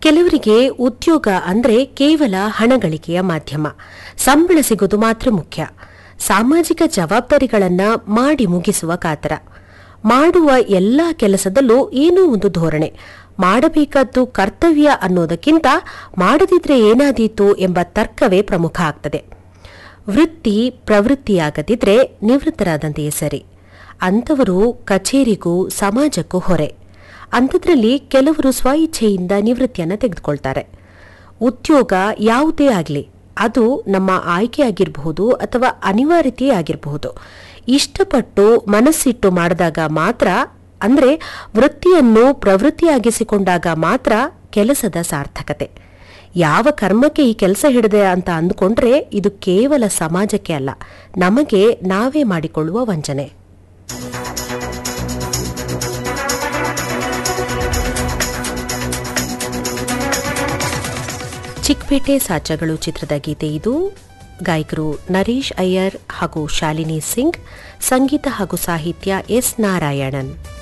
ಕೆಲವರಿಗೆ ಉದ್ಯೋಗ ಅಂದ್ರೆ ಕೇವಲ ಹಣ ಗಳಿಕೆಯ ಮಾಧ್ಯಮ ಸಂಬಳ ಸಿಗೋದು ಮಾತ್ರ ಮುಖ್ಯ ಸಾಮಾಜಿಕ ಜವಾಬ್ದಾರಿಗಳನ್ನ ಮಾಡಿ ಮುಗಿಸುವ ಕಾತರ ಮಾಡುವ ಎಲ್ಲಾ ಕೆಲಸದಲ್ಲೂ ಏನೋ ಒಂದು ಧೋರಣೆ ಮಾಡಬೇಕಾದ್ದು ಕರ್ತವ್ಯ ಅನ್ನೋದಕ್ಕಿಂತ ಮಾಡದಿದ್ರೆ ಏನಾದೀತು ಎಂಬ ತರ್ಕವೇ ಪ್ರಮುಖ ಆಗ್ತದೆ ವೃತ್ತಿ ಪ್ರವೃತ್ತಿಯಾಗದಿದ್ರೆ ನಿವೃತ್ತರಾದಂತೆಯೇ ಸರಿ ಅಂಥವರು ಕಚೇರಿಗೂ ಸಮಾಜಕ್ಕೂ ಹೊರೆ ಅಂಥದ್ರಲ್ಲಿ ಕೆಲವರು ಸ್ವಇಚ್ಛೆಯಿಂದ ನಿವೃತ್ತಿಯನ್ನು ತೆಗೆದುಕೊಳ್ತಾರೆ ಉದ್ಯೋಗ ಯಾವುದೇ ಆಗಲಿ ಅದು ನಮ್ಮ ಆಯ್ಕೆಯಾಗಿರಬಹುದು ಅಥವಾ ಅನಿವಾರ್ಯತೆ ಆಗಿರಬಹುದು ಇಷ್ಟಪಟ್ಟು ಮನಸ್ಸಿಟ್ಟು ಮಾಡಿದಾಗ ಮಾತ್ರ ಅಂದ್ರೆ ವೃತ್ತಿಯನ್ನು ಪ್ರವೃತ್ತಿಯಾಗಿಸಿಕೊಂಡಾಗ ಮಾತ್ರ ಕೆಲಸದ ಸಾರ್ಥಕತೆ ಯಾವ ಕರ್ಮಕ್ಕೆ ಈ ಕೆಲಸ ಹಿಡಿದೆ ಅಂತ ಅಂದ್ಕೊಂಡ್ರೆ ಇದು ಕೇವಲ ಸಮಾಜಕ್ಕೆ ಅಲ್ಲ ನಮಗೆ ನಾವೇ ಮಾಡಿಕೊಳ್ಳುವ ವಂಚನೆ ಚಿಕ್ಕಪೇಟೆ ಸಾಚಗಳು ಚಿತ್ರದ ಗೀತೆ ಇದು ಗಾಯಕರು ನರೇಶ್ ಅಯ್ಯರ್ ಹಾಗೂ ಶಾಲಿನಿ ಸಿಂಗ್ ಸಂಗೀತ ಹಾಗೂ ಸಾಹಿತ್ಯ ಎಸ್ ನಾರಾಯಣನ್